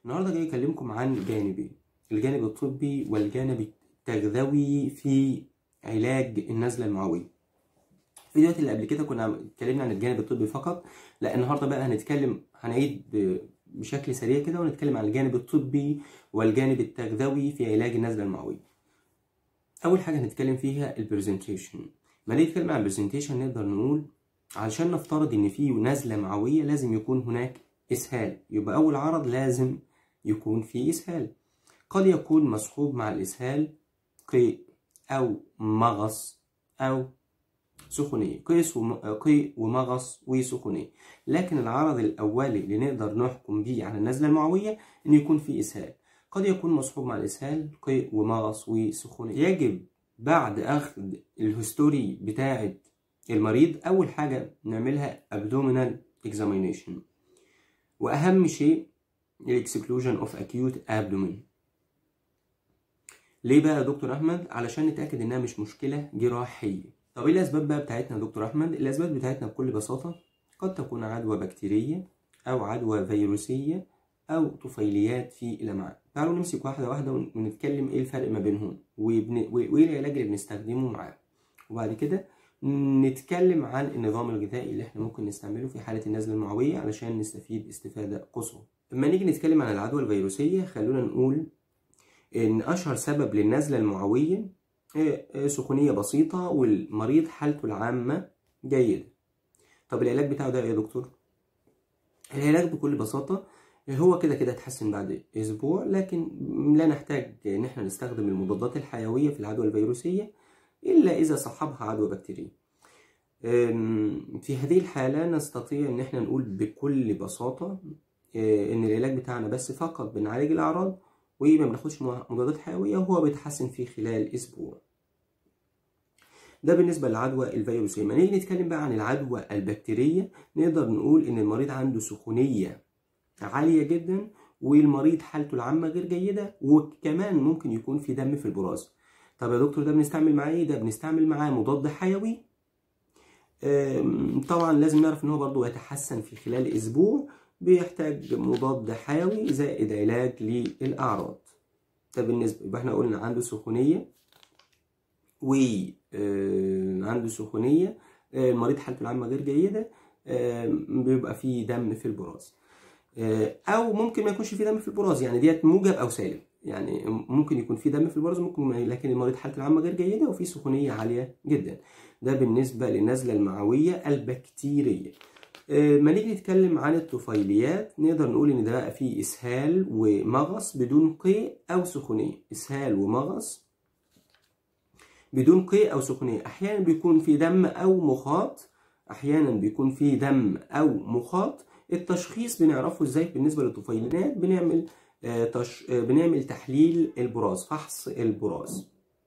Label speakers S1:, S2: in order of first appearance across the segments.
S1: النهارده جاي اكلمكم عن جانبين الجانب الطبي والجانب التغذوي في علاج النزله المعويه الفيديوهات اللي قبل كده كنا اتكلمنا عن الجانب الطبي فقط لا النهارده بقى هنتكلم هنعيد بشكل سريع كده ونتكلم عن الجانب الطبي والجانب التغذوي في علاج النزله المعويه اول حاجه هنتكلم فيها البرزنتيشن ما نيجي نتكلم عن البرزنتيشن نقدر نقول علشان نفترض ان في نزله معويه لازم يكون هناك اسهال يبقى اول عرض لازم يكون فيه اسهال قد يكون مصحوب مع الاسهال قيء او مغص او سخونيه قيس وم... قيء ومغص وسخونيه لكن العرض الاولي اللي نقدر نحكم بيه على النزله المعويه ان يكون فيه اسهال قد يكون مصحوب مع الاسهال قيء ومغص وسخونيه يجب بعد اخذ الهستوري بتاعه المريض اول حاجه نعملها abdominal examination واهم شيء الاكسكلوجن اوف acute abdomen ليه بقى يا دكتور احمد علشان نتاكد انها مش مشكله جراحيه طب ايه الاسباب بقى بتاعتنا يا دكتور احمد الاسباب بتاعتنا بكل بساطه قد تكون عدوى بكتيريه او عدوى فيروسيه او طفيليات في الامعاء تعالوا نمسك واحده واحده ونتكلم ايه الفرق ما بينهم وبن... وايه العلاج اللي بنستخدمه معاه وبعد كده نتكلم عن النظام الغذائي اللي احنا ممكن نستعمله في حالة النزلة المعوية علشان نستفيد استفادة قصوى لما نيجي نتكلم عن العدوى الفيروسية خلونا نقول ان اشهر سبب للنزلة المعوية سخونية بسيطة والمريض حالته العامة جيدة طب العلاج بتاعه ده ايه يا دكتور العلاج بكل بساطة هو كده كده اتحسن بعد اسبوع لكن لا نحتاج ان احنا نستخدم المضادات الحيوية في العدوى الفيروسية إلا إذا صاحبها عدوى بكتيرية في هذه الحالة نستطيع إن احنا نقول بكل بساطة إن العلاج بتاعنا بس فقط بنعالج الأعراض وما بناخدش مضادات حيوية وهو بيتحسن في خلال أسبوع ده بالنسبة للعدوى الفيروسية ما نيجي نتكلم بقى عن العدوى البكتيرية نقدر نقول إن المريض عنده سخونية عالية جدا والمريض حالته العامة غير جيدة وكمان ممكن يكون في دم في البراز طب يا دكتور ده بنستعمل معاه ايه ده بنستعمل معاه مضاد حيوي طبعا لازم نعرف ان هو برضو يتحسن في خلال اسبوع بيحتاج مضاد حيوي زائد علاج للاعراض ده بالنسبه يبقى احنا قلنا عنده سخونيه و عنده سخونيه المريض حالته العامه غير جيده بيبقى فيه دم في البراز او ممكن ما يكونش فيه دم في البراز يعني ديت موجب او سالب يعني ممكن يكون في دم في البراز ممكن لكن المريض حالته العامه غير جيده وفي سخونيه عاليه جدا ده بالنسبه للنزله المعويه البكتيريه ما نيجي نتكلم عن الطفيليات نقدر نقول ان ده بقى فيه اسهال ومغص بدون قيء او سخونيه اسهال ومغص بدون قيء او سخونيه احيانا بيكون في دم او مخاط احيانا بيكون في دم او مخاط التشخيص بنعرفه ازاي بالنسبه للطفيليات بنعمل تش... بنعمل تحليل البراز فحص البراز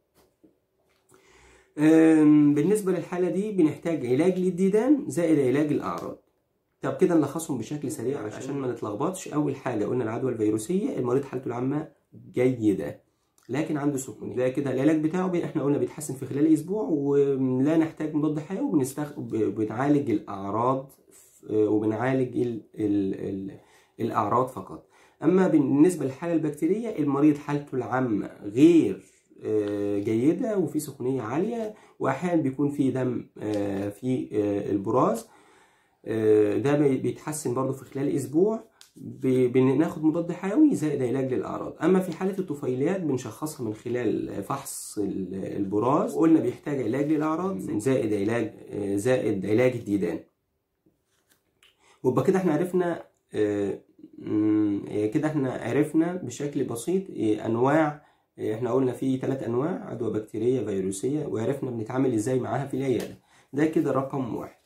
S1: بالنسبة للحالة دي بنحتاج علاج للديدان زائد علاج الأعراض طب كده نلخصهم بشكل سريع عشان ما نتلخبطش أول حاجة قلنا العدوى الفيروسية المريض حالته العامة جيدة لكن عنده سخونية ده كده العلاج بتاعه احنا قلنا بيتحسن في خلال أسبوع ولا نحتاج مضاد حيوي وبنستخ... بنعالج الأعراض وبنعالج ال... ال... ال... الأعراض فقط اما بالنسبه للحاله البكتيريه المريض حالته العامه غير جيده وفي سخونيه عاليه واحيانا بيكون في دم في البراز ده بيتحسن برضه في خلال اسبوع بناخد مضاد حيوي زائد علاج للاعراض اما في حاله الطفيليات بنشخصها من خلال فحص البراز قلنا بيحتاج علاج للاعراض زائد علاج زائد علاج الديدان ويبقى كده احنا عرفنا كده احنا عرفنا بشكل بسيط انواع احنا قلنا في ثلاث انواع عدوى بكتيريه فيروسيه وعرفنا بنتعامل ازاي معاها في العياده ده كده رقم واحد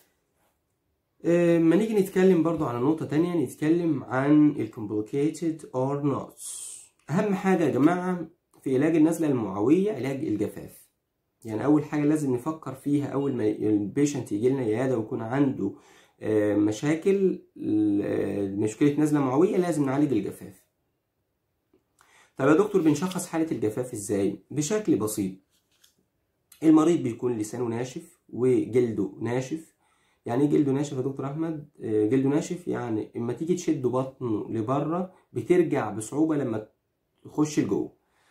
S1: ما نيجي نتكلم برضو على نقطه تانية نتكلم عن الكومبليكيتد اور نوت اهم حاجه يا جماعه في علاج النزله المعويه علاج الجفاف يعني اول حاجه لازم نفكر فيها اول ما البيشنت يجي لنا عياده ويكون عنده مشاكل مشكلة نزلة معوية لازم نعالج الجفاف طب يا دكتور بنشخص حالة الجفاف ازاي بشكل بسيط المريض بيكون لسانه ناشف وجلده ناشف يعني ايه جلده ناشف يا دكتور احمد آه، جلده ناشف يعني اما تيجي تشد بطنه لبره بترجع بصعوبه لما تخش لجوه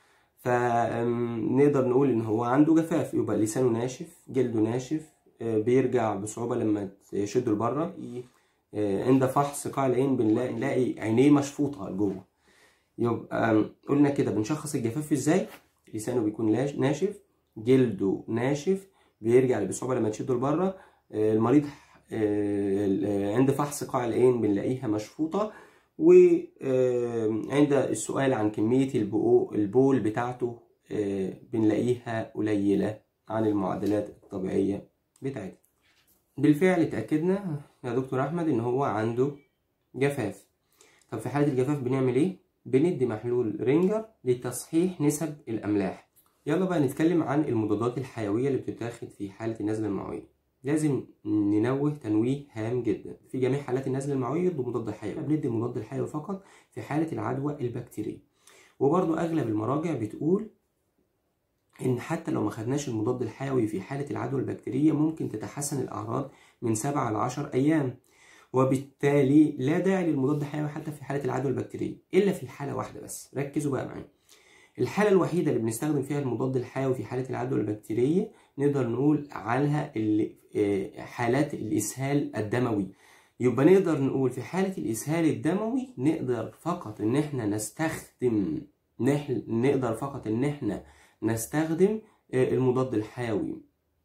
S1: فنقدر نقول ان هو عنده جفاف يبقى لسانه ناشف جلده ناشف آه، بيرجع بصعوبه لما تشده لبره آه، عند فحص قاع العين بنلاقي نلاقي عينيه مشفوطه لجوه يبقى آم، قلنا كده بنشخص الجفاف ازاي لسانه بيكون لاش- ناشف جلده ناشف بيرجع بصعوبه لما تشده لبره آه، المريض آه، عند فحص قاع العين بنلاقيها مشفوطه وعند السؤال عن كمية البقو- البول بتاعته آه، بنلاقيها قليلة عن المعدلات الطبيعية بتاعتها بالفعل اتأكدنا يا دكتور أحمد إن هو عنده جفاف طب في حالة الجفاف بنعمل إيه؟ بندي محلول رينجر لتصحيح نسب الأملاح يلا بقى نتكلم عن المضادات الحيوية اللي بتتاخد في حالة النزلة المعوية لازم ننوه تنويه هام جدا في جميع حالات النزلة المعوية يدوا مضاد حيوي بندي المضاد الحيوي فقط في حالة العدوى البكتيرية وبرضو أغلب المراجع بتقول إن حتى لو ما خدناش المضاد الحيوي في حالة العدوى البكتيرية ممكن تتحسن الأعراض من 7 ل 10 أيام وبالتالي لا داعي للمضاد الحيوي حتى في حالة العدوى البكتيرية إلا في حالة واحدة بس ركزوا بقى معايا الحالة الوحيدة اللي بنستخدم فيها المضاد الحيوي في حالة العدوى البكتيرية نقدر نقول عنها اللي- آه، حالات الإسهال الدموي يبقى نقدر نقول في حالة الإسهال الدموي نقدر فقط إن إحنا نستخدم نحل نقدر فقط إن إحنا نستخدم آه، المضاد الحيوي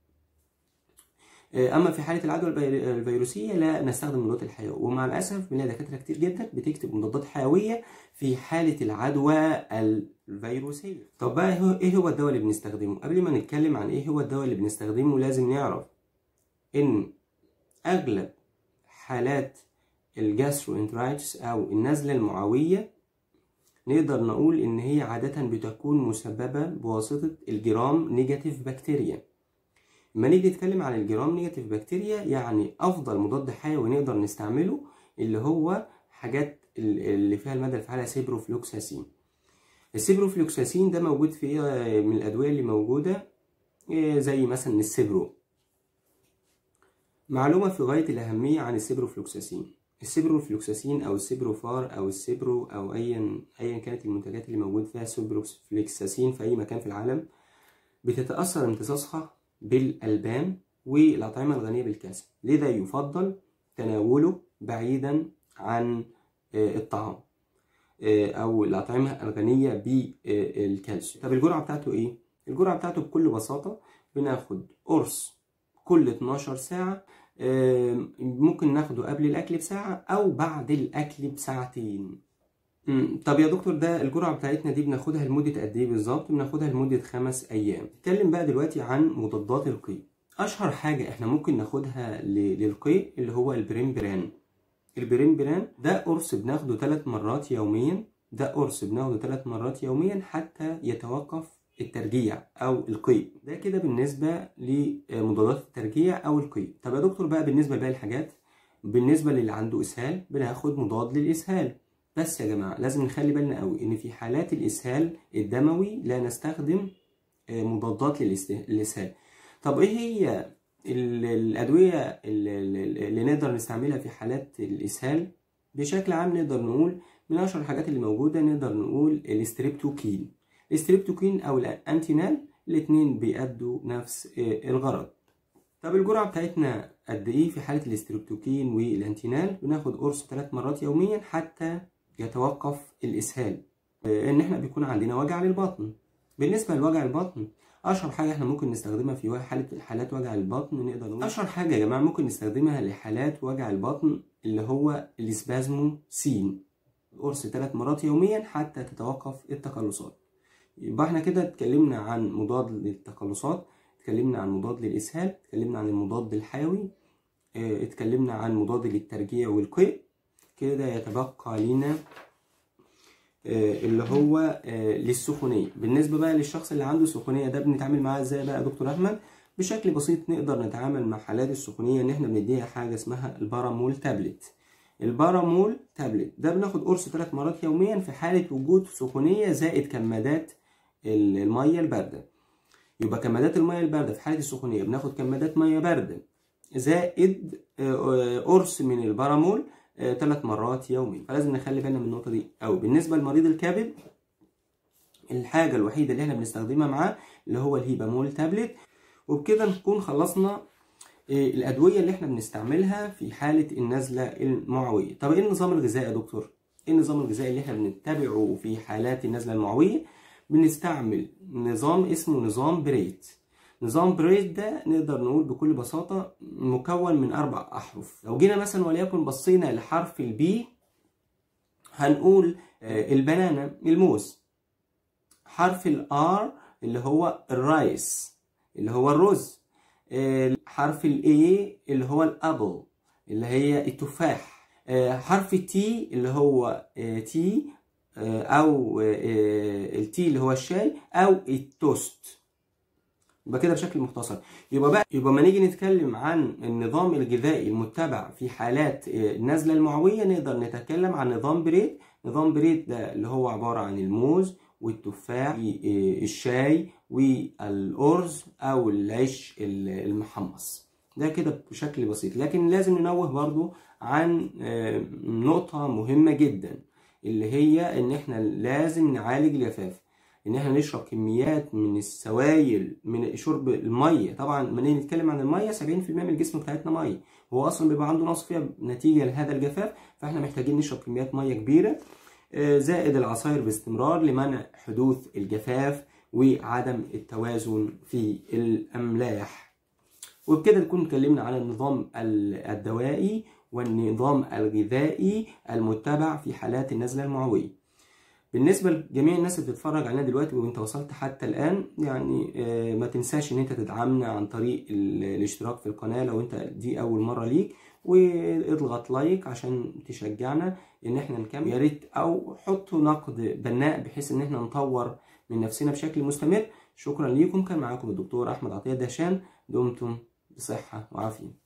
S1: آه، أما في حالة العدوى الفي- الفيروسية لا نستخدم المضاد الحيوي ومع الأسف بنلاقي دكاترة كتير جدا بتكتب مضادات حيوية في حالة العدوى الفيروسية طب بقى هو- ايه هو الدواء اللي بنستخدمه قبل ما نتكلم عن ايه هو الدواء اللي بنستخدمه لازم نعرف ان اغلب حالات الجاستروانترايتس او النزلة المعوية نقدر نقول ان هي عادة بتكون مسببة بواسطة الجرام نيجاتيف بكتيريا لما نيجي نتكلم عن الجرام نيجاتيف بكتيريا يعني افضل مضاد حيوي نقدر نستعمله اللي هو حاجات ال- اللي فيها المادة الفعالة سيبروفلوكساسين السيبروفلوكساسين ده موجود في آه، من الأدوية اللي موجودة آه، زي مثلا السيبرو معلومة في غاية الأهمية عن السيبروفلوكساسين السيبروفلوكساسين أو السيبروفار أو السيبرو أو أيا أيا كانت المنتجات اللي موجود فيها سيبروفلوكساسين في أي مكان في العالم بتتأثر امتصاصها بالألبان والأطعمة الغنية بالكالسيوم لذا يفضل تناوله بعيدا عن آه، الطعام آه، او الاطعمه الغنيه بالكالسيوم طب الجرعه بتاعته ايه الجرعه بتاعته بكل بساطه بناخد قرص كل 12 ساعه آه، ممكن ناخده قبل الاكل بساعه او بعد الاكل بساعتين مم، طب يا دكتور ده الجرعه بتاعتنا دي بناخدها لمده قد ايه بالظبط بناخدها لمده خمس ايام نتكلم بقى دلوقتي عن مضادات القيء اشهر حاجه احنا ممكن ناخدها ل- للقيء اللي هو البريمبران البريمبران ده قرص بناخده ثلاث مرات يوميا ده قرص بناخده ثلاث مرات يوميا حتى يتوقف الترجيع او القيء ده كده بالنسبه لمضادات الترجيع او القيء طب يا دكتور بقى بالنسبه لباقي الحاجات بالنسبه للي عنده اسهال بناخد مضاد للاسهال بس يا جماعه لازم نخلي بالنا قوي ان في حالات الاسهال الدموي لا نستخدم آه، مضادات للاست- للاسهال طب ايه هي ال- الأدوية ال- ال- اللي نقدر نستعملها في حالات الإسهال بشكل عام نقدر نقول من أشهر الحاجات اللي موجودة نقدر نقول الاستريبتوكين الاستريبتوكين أو الأنتينال الاتنين بيأدوا نفس آه، الغرض طب الجرعة بتاعتنا قد إيه في حالة الاستريبتوكين والأنتينال بناخد قرص ثلاث مرات يوميا حتى يتوقف الإسهال آه، إن إحنا بيكون عندنا وجع للبطن بالنسبة لوجع البطن اشهر حاجه احنا ممكن نستخدمها في حاله حالات وجع البطن نقدر نقول اشهر حاجه يا جماعه ممكن نستخدمها لحالات وجع البطن اللي هو الاسبازموسين قرص ثلاث مرات يوميا حتى تتوقف التقلصات يبقى احنا كده اتكلمنا عن مضاد للتقلصات اتكلمنا عن مضاد للاسهال اتكلمنا عن المضاد الحيوي اه، اتكلمنا عن مضاد للترجيع والقيء كده يتبقى لنا آه، اللي هو آه، للسخونيه بالنسبه بقى للشخص اللي عنده سخونيه ده بنتعامل معاه ازاي بقى يا دكتور احمد بشكل بسيط نقدر نتعامل مع حالات السخونيه ان احنا بنديها حاجه اسمها البارامول تابلت البارامول تابلت ده بناخد قرص ثلاث مرات يوميا في حاله وجود سخونيه زائد كمادات ال- الميه البارده يبقى كمادات الميه البارده في حاله السخونيه بناخد كمادات ميه بارده زائد قرص من البارامول ثلاث مرات يوميا فلازم نخلي بالنا من النقطه دي او بالنسبه لمريض الكبد الحاجه الوحيده اللي احنا بنستخدمها معاه اللي هو الهيبامول تابلت وبكده نكون خلصنا الادويه اللي احنا بنستعملها في حاله النزله المعويه طب ايه النظام الغذائي يا دكتور ايه النظام الغذائي اللي احنا بنتبعه في حالات النزله المعويه بنستعمل نظام اسمه نظام بريت نظام بريت ده نقدر نقول بكل بساطة مكون من أربع أحرف لو جينا مثلا وليكن بصينا لحرف البي هنقول البنانا الموز حرف الار اللي هو الرايس اللي هو الرز حرف الاي اللي هو الابل اللي هي التفاح حرف التي اللي هو تي او التي اللي هو الشاي او التوست يبقى كده بشكل مختصر يبقى بقى يبقى ما نيجي نتكلم عن النظام الغذائي المتبع في حالات النزله المعويه نقدر نتكلم عن نظام بريد نظام بريد ده اللي هو عباره عن الموز والتفاح والشاي والارز او العيش المحمص ده كده بشكل بسيط لكن لازم ننوه برضو عن نقطه مهمه جدا اللي هي ان احنا لازم نعالج الجفاف ان احنا نشرب كميات من السوائل من شرب الميه طبعا لما نيجي نتكلم عن الميه 70% من الجسم بتاعتنا ميه هو اصلا بيبقى عنده نقص فيها نتيجه لهذا الجفاف فاحنا محتاجين نشرب كميات ميه كبيره زائد العصاير باستمرار لمنع حدوث الجفاف وعدم التوازن في الاملاح وبكده نكون اتكلمنا عن النظام الدوائي والنظام الغذائي المتبع في حالات النزله المعويه بالنسبة لجميع الناس اللي بتتفرج علينا دلوقتي وانت وصلت حتى الآن يعني ما تنساش ان انت تدعمنا عن طريق الاشتراك في القناة لو انت دي أول مرة ليك واضغط لايك عشان تشجعنا ان احنا نكمل يا ريت او حطوا نقد بناء بحيث ان احنا نطور من نفسنا بشكل مستمر شكرا ليكم كان معاكم الدكتور احمد عطيه دهشان دمتم بصحه وعافيه